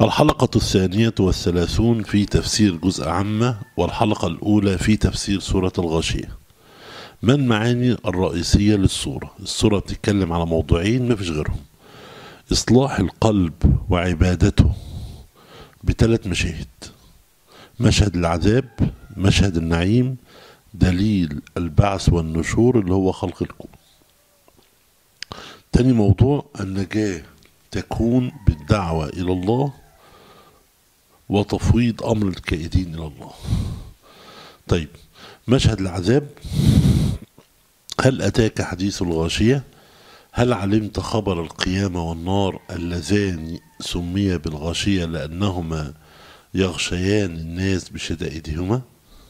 الحلقة الثانية والثلاثون في تفسير جزء عامة والحلقة الأولى في تفسير سورة الغاشية ما المعاني الرئيسية للسورة السورة بتتكلم على موضوعين ما فيش غيرهم إصلاح القلب وعبادته بثلاث مشاهد مشهد العذاب مشهد النعيم دليل البعث والنشور اللي هو خلق الكون تاني موضوع النجاة تكون بالدعوة إلى الله وتفويض أمر الكائدين إلى الله طيب مشهد العذاب هل أتاك حديث الغاشية هل علمت خبر القيامة والنار اللذان سمي بالغاشية لأنهما يغشيان الناس بشدائدهما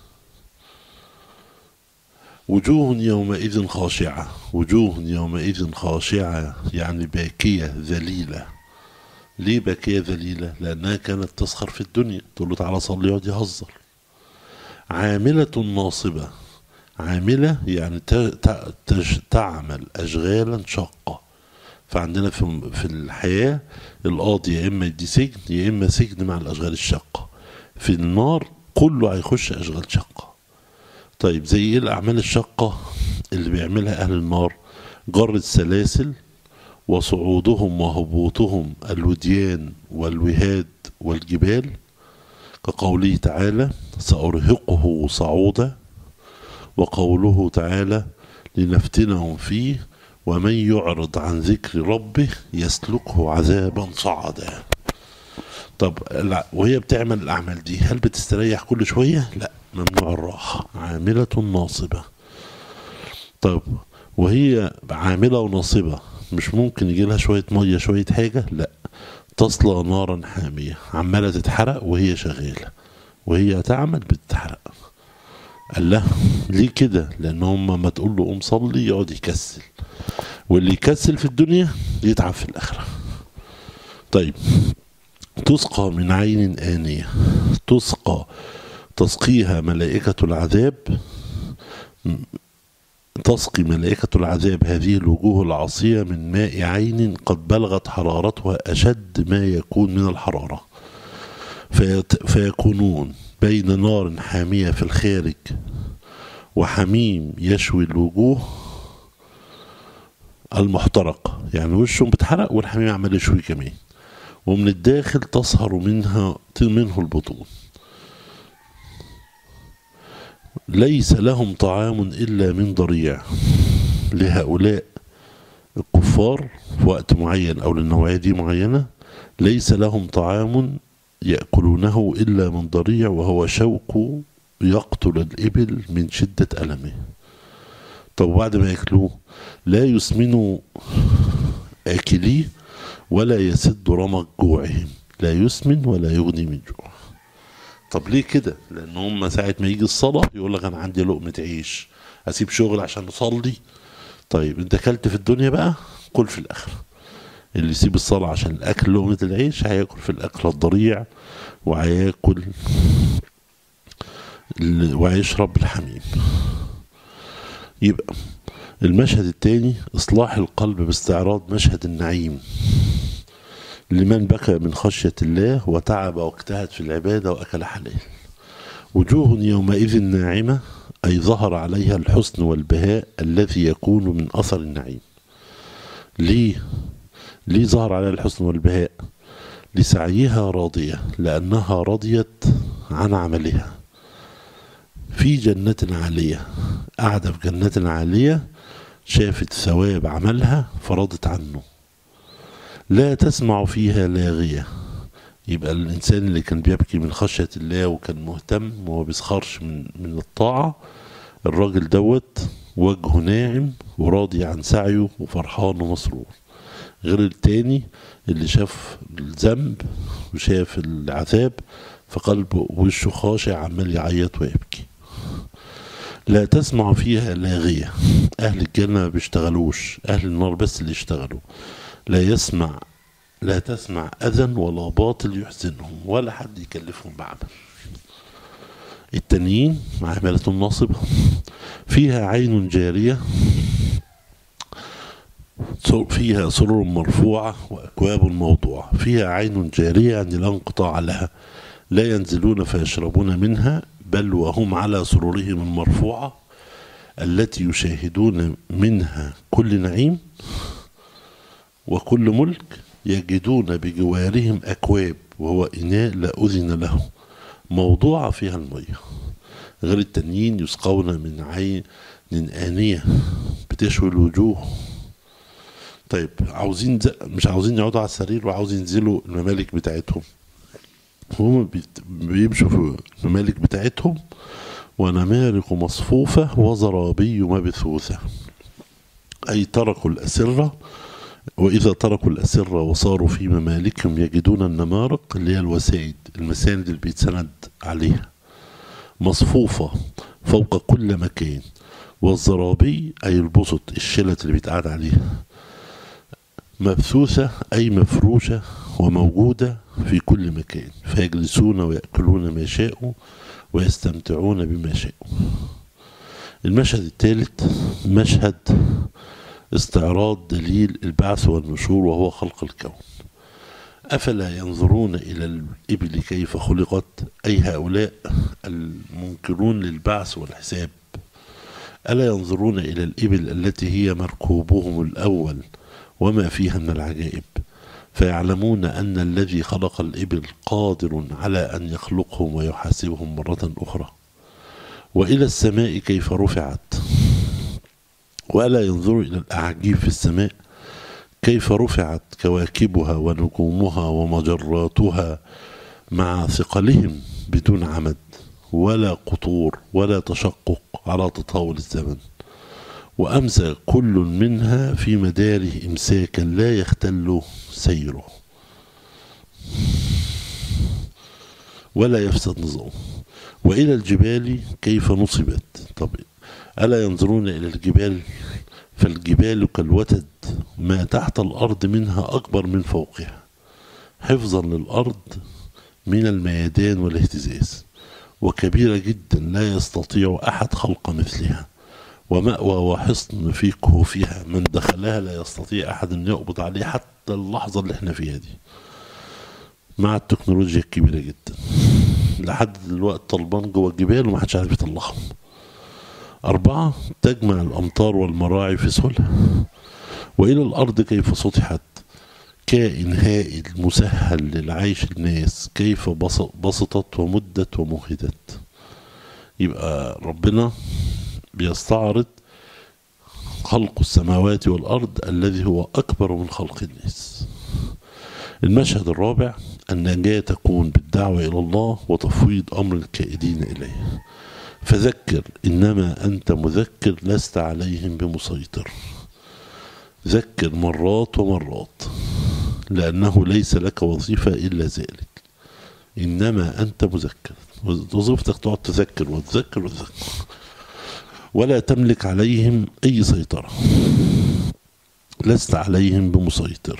وجوه يومئذ خاشعة وجوه يومئذ خاشعة يعني باكية ذليلة ليه باكية ذليلة لأنها كانت تسخر في الدنيا تقول له تعالى صلي يقعد يهزر عاملة ناصبة عاملة يعني تعمل أشغالا شاقة فعندنا في في الحياة القاضي يا إما يدي سجن يا إما سجن مع الأشغال الشاقة في النار كله هيخش أشغال شاقة طيب زي إيه الأعمال الشاقة اللي بيعملها أهل النار جر السلاسل وصعودهم وهبوطهم الوديان والوهاد والجبال كقوله تعالى سأرهقه صعودا وقوله تعالى لنفتنهم فيه ومن يعرض عن ذكر ربه يسلكه عذابا صعدا طب وهي بتعمل الأعمال دي هل بتستريح كل شوية؟ لا ممنوع الراحة عاملة ناصبة طب وهي عاملة وناصبة مش ممكن يجي لها شوية مية شوية حاجة لا تصلى نارا حامية عمالة تتحرق وهي شغالة وهي تعمل بتتحرق قال له ليه كده لان هم ما تقول له قوم صلي يقعد يكسل واللي يكسل في الدنيا يتعب في الاخره طيب تسقى من عين آنية تسقى تسقيها ملائكة العذاب تسقي ملائكة العذاب هذه الوجوه العصية من ماء عين قد بلغت حرارتها أشد ما يكون من الحرارة فيكونون بين نار حامية في الخارج وحميم يشوي الوجوه المحترقة يعني وشهم بتحرق والحميم عمال يشوي كمان ومن الداخل تصهر منها منه البطون ليس لهم طعام إلا من ضريع لهؤلاء الكفار في وقت معين أو للنوعية دي معينة ليس لهم طعام يأكلونه إلا من ضريع وهو شوك يقتل الإبل من شدة ألمه طب بعد ما يأكلوه لا يسمنوا آكليه ولا يسد رمق جوعهم لا يسمن ولا يغني من جوع طب ليه كده لان هم ساعه ما يجي الصلاه يقول لك انا عندي لقمه عيش اسيب شغل عشان اصلي طيب انت اكلت في الدنيا بقى كل في الاخره اللي يسيب الصلاه عشان الاكل لقمه العيش هياكل في الاكل الضريع وهياكل وهيشرب الحميم يبقى المشهد الثاني اصلاح القلب باستعراض مشهد النعيم لمن بكى من خشية الله وتعب واجتهد في العبادة وأكل حلال وجوه يومئذ ناعمة أي ظهر عليها الحسن والبهاء الذي يكون من أثر النعيم ليه؟ ليه ظهر عليها الحسن والبهاء؟ لسعيها راضية لأنها رضيت عن عملها في جنة عالية قاعدة في جنة عالية شافت ثواب عملها فرضت عنه لا تسمع فيها لاغية يبقى الإنسان اللي كان بيبكي من خشية الله وكان مهتم وما بيسخرش من من الطاعة الراجل دوت وجهه ناعم وراضي عن سعيه وفرحان ومسرور غير التاني اللي شاف الذنب وشاف العذاب فقلبه وشه خاشع عمال يعيط ويبكي لا تسمع فيها لاغية أهل الجنة ما بيشتغلوش أهل النار بس اللي يشتغلوا لا يسمع لا تسمع أذى ولا باطل يحزنهم ولا حد يكلفهم بعمل التانيين عاملة ناصبة فيها عين جارية سر- فيها سرر مرفوعة وأكواب موضوعة فيها عين جارية يعني لا انقطاع لها لا ينزلون فيشربون منها بل وهم على سررهم المرفوعة التي يشاهدون منها كل نعيم وكل ملك يجدون بجوارهم أكواب وهو إناء لا أذن له موضوعة فيها المية غير التانيين يسقون من عين من آنية بتشوي الوجوه طيب عاوزين ز... مش عاوزين يقعدوا على السرير وعاوزين ينزلوا الممالك بتاعتهم هم بيت- بيمشوا في الممالك بتاعتهم ونمارق مصفوفة وزرابي مبثوثة أي تركوا الأسرة وإذا تركوا الأسرة وصاروا في ممالكهم يجدون النمارق اللي هي الوسائد المساند اللي بيتسند عليها مصفوفة فوق كل مكان والزرابي أي البسط الشلت اللي بيتقعد عليها مبثوثة أي مفروشة وموجودة في كل مكان فيجلسون ويأكلون ما شاءوا ويستمتعون بما شاءوا المشهد الثالث مشهد استعراض دليل البعث والنشور وهو خلق الكون أفلا ينظرون إلى الإبل كيف خلقت أي هؤلاء المنكرون للبعث والحساب ألا ينظرون إلى الإبل التي هي مركوبهم الأول وما فيها من العجائب فيعلمون أن الذي خلق الإبل قادر على أن يخلقهم ويحاسبهم مرة أخرى وإلى السماء كيف رفعت وألا ينظروا إلى الأعاجيب في السماء كيف رفعت كواكبها ونجومها ومجراتها مع ثقلهم بدون عمد ولا قطور ولا تشقق على تطاول الزمن وأمسى كل منها في مداره إمساكا لا يختل سيره ولا يفسد نظامه وإلى الجبال كيف نصبت طب ألا ينظرون إلى الجبال فالجبال كالوتد ما تحت الأرض منها أكبر من فوقها حفظا للأرض من الميدان والاهتزاز وكبيرة جدا لا يستطيع أحد خلق مثلها ومأوى وحصن في كهوفها من دخلها لا يستطيع أحد أن يقبض عليه حتى اللحظة اللي احنا فيها دي مع التكنولوجيا الكبيرة جدا لحد دلوقتي طلبان جوه الجبال ومحدش عارف يطلعهم أربعة تجمع الأمطار والمراعي في سهولة وإلى الأرض كيف سطحت كائن هائل مسهل للعيش الناس كيف بس- بسطت ومدت ومهدت يبقى ربنا بيستعرض خلق السماوات والأرض الذي هو أكبر من خلق الناس المشهد الرابع النجاة تكون بالدعوة إلى الله وتفويض أمر الكائدين إليه فذكر إنما أنت مذكر لست عليهم بمسيطر ذكر مرات ومرات لأنه ليس لك وظيفة إلا ذلك إنما أنت مذكر وظيفتك تقعد تذكر وتذكر وتذكر ولا تملك عليهم أي سيطرة لست عليهم بمسيطر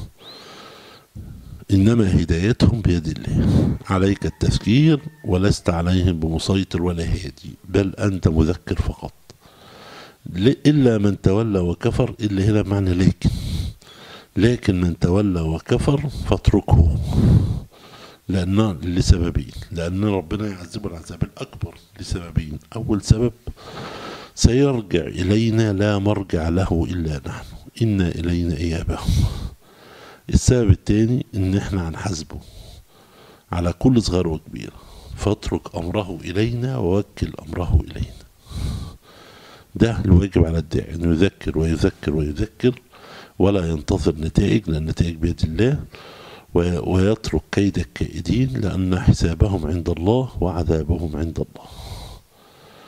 إنما هدايتهم بيد الله عليك التذكير ولست عليهم بمسيطر ولا هادي بل أنت مذكر فقط ل- إلا من تولى وكفر إلا هنا معنى لكن لكن من تولى وكفر فاتركه لأن لسببين لأن ربنا يعذبه العذاب الأكبر لسببين أول سبب سيرجع إلينا لا مرجع له إلا نحن إنا إلينا إيابهم السبب الثاني إن إحنا هنحاسبه على كل صغير وكبير فاترك أمره إلينا ووكل أمره إلينا ده الواجب على الداعي إنه يذكر ويذكر ويذكر ولا ينتظر نتائج لأن النتائج بيد الله وي- ويترك كيد الكائدين لأن حسابهم عند الله وعذابهم عند الله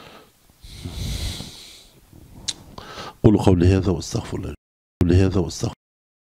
قولوا قولي هذا واستغفر الله قولي هذا واستغفر